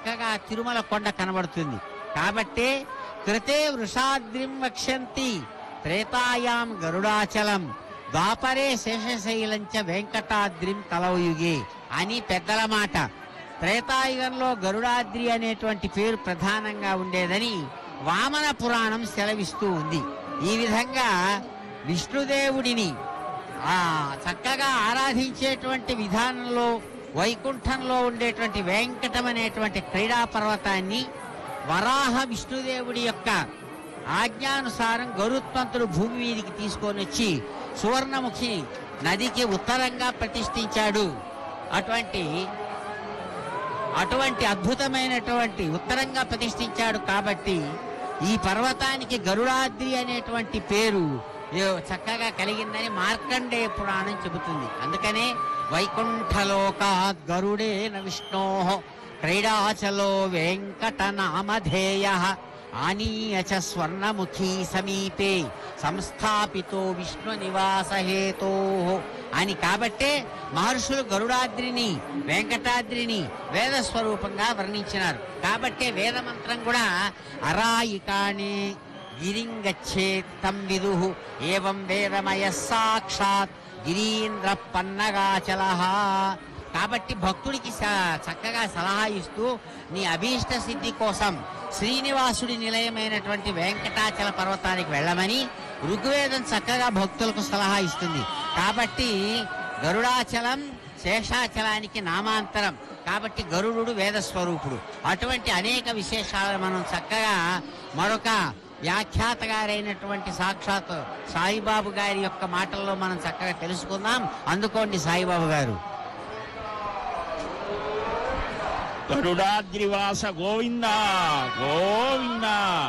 చక్కగా తిరుమల కొండ కనబడుతుంది కాబట్టే కృతే వృషాద్రిం వక్ష్యంతి త్రేతాయాం గరుడాచలం ద్వాపరే శేషశైలంచ వెంకటాద్రిం కలవయుగే అని పెద్దల మాట త్రేతాయుగంలో గరుడాద్రి అనేటువంటి పేరు ప్రధానంగా ఉండేదని వామన పురాణం సెలవిస్తూ ఉంది ఈ విధంగా విష్ణుదేవుడిని ఆ చక్కగా ఆరాధించేటువంటి విధానంలో వైకుంఠంలో ఉండేటువంటి వెంకటం అనేటువంటి క్రీడా పర్వతాన్ని వరాహ విష్ణుదేవుడి యొక్క ఆజ్ఞానుసారం గరుత్మంతుడు భూమి మీదికి తీసుకొని వచ్చి సువర్ణముఖి నదికి ఉత్తరంగా ప్రతిష్ఠించాడు అటువంటి అటువంటి అద్భుతమైనటువంటి ఉత్తరంగా ప్రతిష్ఠించాడు కాబట్టి ఈ పర్వతానికి గరుడాద్రి అనేటువంటి పేరు ఏ- చక్కగా కలిగిందని మార్కండేయ పురాణం చెబుతుంది అందుకనే వైకుంఠలోకాద్ గరుడేన విష్ణో క్రీడాచలో వెంకట నామధేయ ఆనీయ చ స్వర్ణముఖీ సమీపే సంస్థాపితో విష్ణు నివాస హేతో అని కాబట్టే మహర్షులు గరుడాద్రిని వెంకటాద్రిని వేద స్వరూపంగా వర్ణించినారు కాబట్టే వేద మంత్రం కూడా అరాయికాణి గిరింగచ్చేత్ తం విదు ఏవం వేదమయ సాక్షాత్ గిరీంద్ర పన్నగాచల కాబట్టి భక్తుడికి స- చక్కగా సలహా ఇస్తూ నీ అభీష్ట సిద్ధి కోసం శ్రీనివాసుడి నిలయమైనటువంటి వెంకటాచల పర్వతానికి వెళ్ళమని ఋగ్వేదం చక్కగా భక్తులకు సలహా ఇస్తుంది కాబట్టి గరుడాచలం శేషాచలానికి నామాంతరం కాబట్టి గరుడు వేద స్వరూపుడు అటువంటి అనేక విశేషాలను మనం చక్కగా మరొక వ్యాఖ్యాత గారైనటువంటి సాక్షాత్ సాయిబాబు గారి యొక్క మాటల్లో మనం చక్కగా తెలుసుకుందాం అందుకోండి సాయిబాబు గారు గరుడాద్రివాస గోవింద గోవింద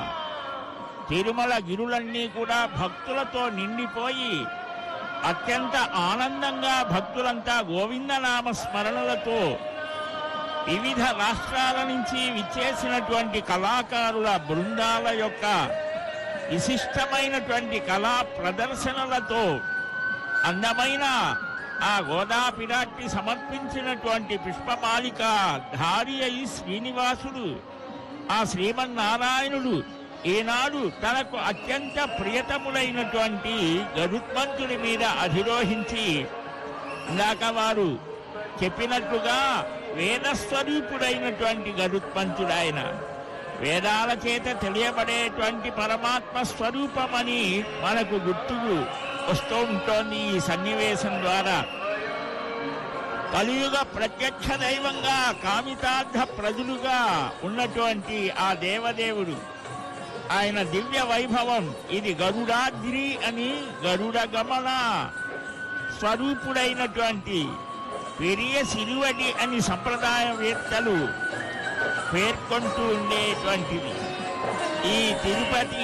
తిరుమల గిరులన్నీ కూడా భక్తులతో నిండిపోయి అత్యంత ఆనందంగా భక్తులంతా గోవిందనామ స్మరణలతో వివిధ రాష్ట్రాల నుంచి విచ్చేసినటువంటి కళాకారుల బృందాల యొక్క విశిష్టమైనటువంటి కళా ప్రదర్శనలతో అందమైన ఆ గోదాపిరాట్టి సమర్పించినటువంటి పుష్పమాలిక ధారి అయి శ్రీనివాసుడు ఆ శ్రీమన్నారాయణుడు ఈనాడు తనకు అత్యంత ప్రియతములైనటువంటి గరుత్మంతుడి మీద అధిరోహించి ఇందాక వారు చెప్పినట్టుగా వేదస్వరూపుడైనటువంటి గరుత్మంతుడు ఆయన వేదాల చేత తెలియబడేటువంటి పరమాత్మ స్వరూపమని మనకు గుర్తుకు వస్తూ ఉంటోంది ఈ సన్నివేశం ద్వారా కలియుగ ప్రత్యక్ష దైవంగా కామితార్థ ప్రజలుగా ఉన్నటువంటి ఆ దేవదేవుడు ఆయన దివ్య వైభవం ఇది గరుడాద్రి అని గరుడ గమన స్వరూపుడైనటువంటి పెరియ సిరువడి అని సంప్రదాయవేత్తలు పేర్కొంటూ ఉండేటువంటిది ఈ తిరుపతి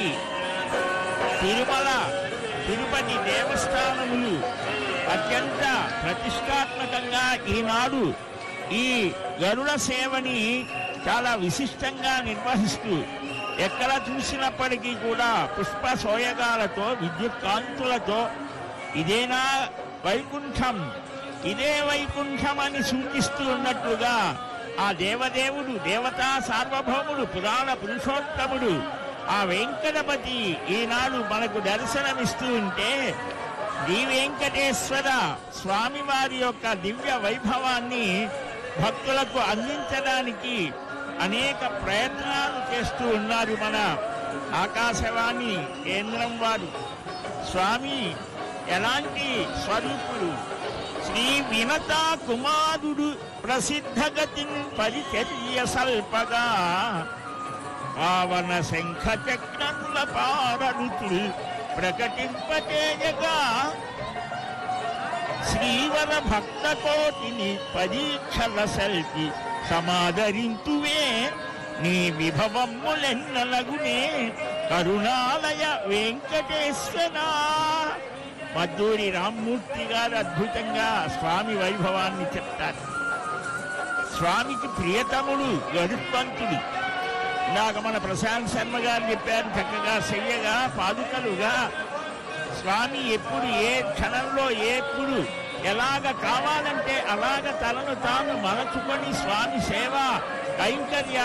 తిరుమల తిరుపతి దేవస్థానములు అత్యంత ప్రతిష్టాత్మకంగా ఈనాడు ఈ గరుడ సేవని చాలా విశిష్టంగా నిర్వహిస్తూ ఎక్కడ చూసినప్పటికీ కూడా పుష్ప సోయగాలతో విద్యుత్ కాంతులతో ఇదేనా వైకుంఠం ఇదే వైకుంఠం అని సూచిస్తూ ఉన్నట్లుగా ఆ దేవదేవుడు దేవతా సార్వభౌముడు పురాణ పురుషోత్తముడు ఆ వెంకటపతి ఈనాడు మనకు దర్శనమిస్తూ ఉంటే శ్రీ వెంకటేశ్వర స్వామివారి యొక్క దివ్య వైభవాన్ని భక్తులకు అందించడానికి అనేక ప్రయత్నాలు చేస్తూ ఉన్నారు మన ఆకాశవాణి కేంద్రం వారు స్వామి ఎలాంటి స్వరూపుడు శ్రీ వినత కుమారుడు ప్రసిద్ధగతిన్ పరిచర్య సల్పగా పావన శంఖ చక్రముల పారరుతులు ప్రకటింపచేయగా శ్రీవర భక్త కోటిని పరీక్షల సల్పి సమాదరింతువే నీ విభవమ్ములెన్నలగునే కరుణాలయ వెంకటేశ్వర మద్దూరి రామ్మూర్తి గారు అద్భుతంగా స్వామి వైభవాన్ని చెప్తారు స్వామికి ప్రియతముడు గరుత్మంతుడు ఇందాక మన ప్రశాంత్ శర్మ గారు చెప్పారు చక్కగా చెయ్యగా పాదుకలుగా స్వామి ఎప్పుడు ఏ క్షణంలో ఎప్పుడు ఎలాగ కావాలంటే అలాగ తనను తాను మలచుకొని స్వామి సేవ కైంకర్య